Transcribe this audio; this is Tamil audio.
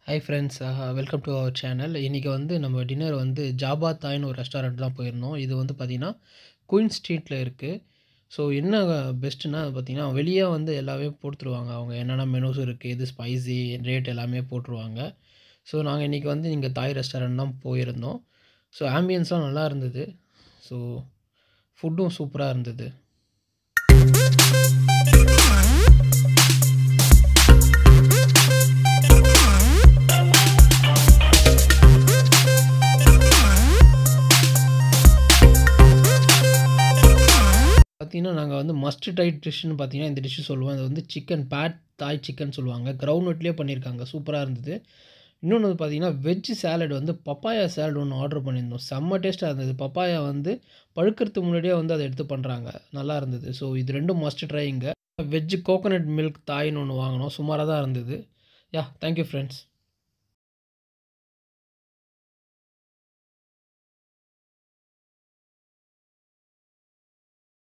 hi friends welcome to our channel இன்றைக்கி வந்து நம்ம டின்னர் வந்து ஜாபா தாய்னு ஒரு ரெஸ்டாரண்ட் தான் போயிருந்தோம் இது வந்து பார்த்திங்கன்னா குயின் ஸ்ட்ரீட்டில் இருக்குது ஸோ என்ன பெஸ்ட்டுன்னா பார்த்திங்கன்னா வெளியே வந்து எல்லாமே போட்டுருவாங்க அவங்க என்னென்ன மெனூஸ் இருக்குது இது ஸ்பைசி ரேட் எல்லாமே போட்டுருவாங்க ஸோ நாங்கள் இன்றைக்கி வந்து இங்கே தாய் ரெஸ்டாரண்ட் தான் போயிருந்தோம் ஸோ ஆம்பியன்ஸ்லாம் நல்லா இருந்தது ஸோ ஃபுட்டும் சூப்பராக இருந்தது பார்த்தீங்கன்னா நாங்கள் வந்து மஸ்ட் டைட் டிஷ்ஷுன்னு பார்த்தீங்கன்னா இந்த டிஷ்ஷு சொல்லுவோம் இது வந்து சிக்கன் பேட் தாய் சிக்கன் சொல்லுவாங்க கிரவுண்ட்நட்லேயே பண்ணியிருக்காங்க சூப்பராக இருந்தது இன்னொன்று வந்து பார்த்தீங்கன்னா வெஜ் சேலட் வந்து பப்பாயா சேலட் ஒன்று ஆர்டர் பண்ணியிருந்தோம் செம்ம டேஸ்ட்டாக இருந்தது பப்பாயா வந்து பழுக்கிறதுக்கு முன்னாடியே வந்து அதை எடுத்து பண்ணுறாங்க நல்லா இருந்தது ஸோ இது ரெண்டும் மஸ்ட் ட்ரைங்க வெஜ் கோகோனட் மில்க் தாய்னு ஒன்று வாங்கினோம் சுமாராக தான் இருந்தது யா தேங்க்யூ ஃப்ரெண்ட்ஸ்